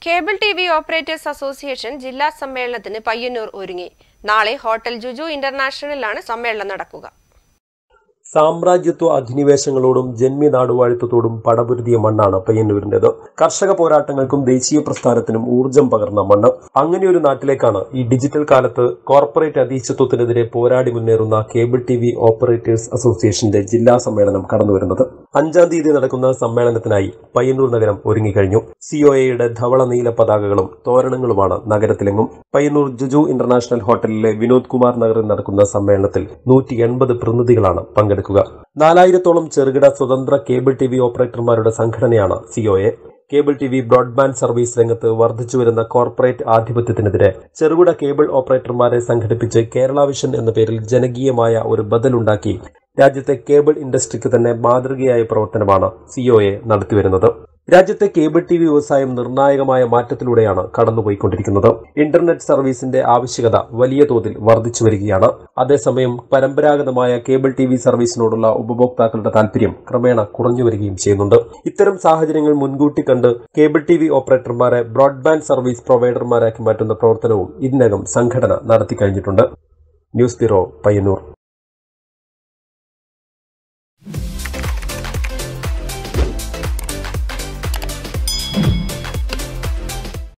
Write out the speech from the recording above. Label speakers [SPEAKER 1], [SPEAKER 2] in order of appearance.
[SPEAKER 1] cable T V operators association ജില്ലാ സമ്മേളനത്തിന് പയ്യന്നൂർ ഒരുങ്ങി നാളെ ഹോട്ടൽ ജുജു ഇന്റർനാഷണലിലാണ് സമ്മേളനം നടക്കുക
[SPEAKER 2] സാമ്രാജ്യത്വ അധിനിവേശങ്ങളോടും ജന്മി നാടുവാഴിത്തത്തോടും പടപൊരുതിയ മണ്ണാണ് പയ്യന്നൂരിന്റേത് കർഷക പോരാട്ടങ്ങൾക്കും ദേശീയ പ്രസ്ഥാനത്തിനും ഊർജം പകർന്ന മണ്ണ് അങ്ങനെ ഒരു നാട്ടിലേക്കാണ് ഈ ഡിജിറ്റൽ കാലത്ത് കോർപ്പറേറ്റ് അധീശത്വത്തിനെതിരെ പോരാടി മുന്നേറുന്ന കേബിൾ ടി വി ഓപ്പറേറ്റേഴ്സ് അസോസിയേഷന്റെ ജില്ലാ സമ്മേളനം കടന്നുവരുന്നത് അഞ്ചാം തീയതി നടക്കുന്ന സമ്മേളനത്തിനായി പയ്യന്നൂർ നഗരം ഒരുങ്ങിക്കഴിഞ്ഞു സിഒഎയുടെ ധവള നീല പതാകകളും തോരണങ്ങളുമാണ് നഗരത്തിലെങ്ങും പയ്യന്നൂർ ജുജു ഇന്റർനാഷണൽ ഹോട്ടലിലെ വിനോദ് കുമാർ നഗറിൽ നടക്കുന്ന സമ്മേളനത്തിൽ നൂറ്റി എൺപത് പ്രതിനിധികളാണ് പങ്കെടുക്കുക നാലായിരത്തോളം ചെറുകിട സ്വതന്ത്ര കേബിൾ ടി വി ഓപ്പറേറ്റർമാരുടെ സംഘടനയാണ് COA cable T V broadband service രംഗത്ത് വർദ്ധിച്ചുവരുന്ന കോർപ്പറേറ്റ് ആധിപത്യത്തിനെതിരെ ചെറുകിട കേബിൾ ഓപ്പറേറ്റർമാരെ സംഘടിപ്പിച്ച് കേരള വിഷൻ എന്ന പേരിൽ ജനകീയമായ ഒരു ബദലുണ്ടാക്കി രാജ്യത്തെ കേബിൾ ഇൻഡസ്ട്രിക്ക് തന്നെ മാതൃകയായ പ്രവർത്തനമാണ് സിഒഎ നടത്തിവരുന്നത് രാജ്യത്തെ കേബിൾ ടി വി വ്യവസായം നിർണായകമായ മാറ്റത്തിലൂടെയാണ് കടന്നുപോയിക്കൊണ്ടിരിക്കുന്നത് ഇന്റർനെറ്റ് സർവീസിന്റെ ആവശ്യകത വലിയ തോതിൽ വർദ്ധിച്ചു വരികയാണ് അതേസമയം പരമ്പരാഗതമായ കേബിൾ ടി വി സർവീസിനോടുള്ള ഉപഭോക്താക്കളുടെ താല്പര്യം ക്രമേണ കുറഞ്ഞു വരികയും ചെയ്യുന്നുണ്ട് ഇത്തരം സാഹചര്യങ്ങൾ മുൻകൂട്ടി കണ്ട് കേബിൾ ടി വി ഓപ്പറേറ്റർമാരെ ബ്രോഡ്ബാൻഡ് സർവീസ് പ്രൊവൈഡർമാരാക്കി മാറ്റുന്ന പ്രവർത്തനവും ഇതിനകം സംഘടന നടത്തി കഴിഞ്ഞിട്ടുണ്ട് ന്യൂസ് ബ്യൂറോ പയ്യന്നൂർ